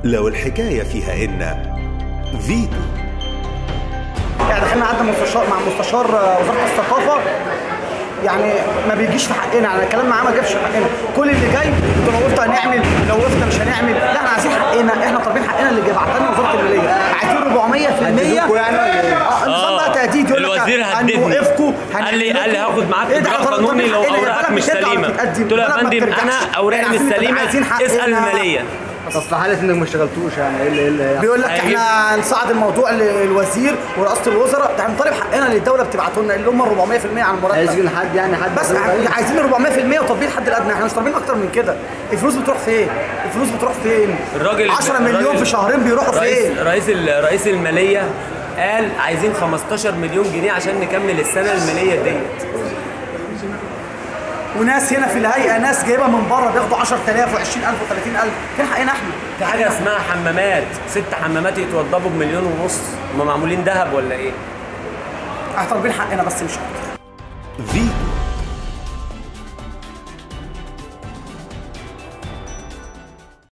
لو الحكاية فيها إن فيتو يعني دخلنا قعدنا مستشار مع مستشار آه، وزاره الثقافه يعني ما بيجيش في حقنا يعني الكلام معاه ما جابش في حقنا كل اللي جاي انتوا لو وقفت هنعمل لو وقفت مش هنعمل لا احنا عايزين حقنا احنا طالبين حقنا اللي بعتها لنا وزاره الماليه عايزين 400% هددوكوا يعني ولا إيه؟ اه النظام بقى تهديد يقول لك الوزير هددني هنوقفكم قال لي قال لي هاخد معاك إيه ده؟ اجراء إحنا قانوني لو طالبين حقنا، اوراقك البلد مش بترجع سليمه وتتقدم، قلت له يا البلد ما فندم بترجعش. انا اوراقي مش عايزين- سليمه عايزين حقنا. اسال الماليه طب في حاله انك ما اشتغلتوش يعني ايه اللي ايه اللي بيقول لك هيجيب- احنا نصعد الموضوع للوزير ورئاسه الوزراء ده هنطالب حقنا اللي الدوله بتبعته لنا اللي هم 400% على المرتب هيسجن حد يعني حد بس عايزين 400% وتطبيق الحد الادنى احنا مش طالبين اكتر من كده الفلوس بتروح فين الفلوس بتروح فين الراجل 10 مليون الراجل- في شهرين بيروحوا رئيس فين رئيس ال- رئيس الماليه قال عايزين 15 مليون جنيه عشان نكمل السنه الماليه ديت وناس هنا في الهيئه ناس جايبها من بره بياخدوا 10000 و20000 و30000 فين حقنا احنا في حاجه اسمها حمامات ست حمامات يتوضبوا بمليون ونص هم معمولين ذهب ولا ايه احنا طالبين حقنا بس مش اكتر فيتو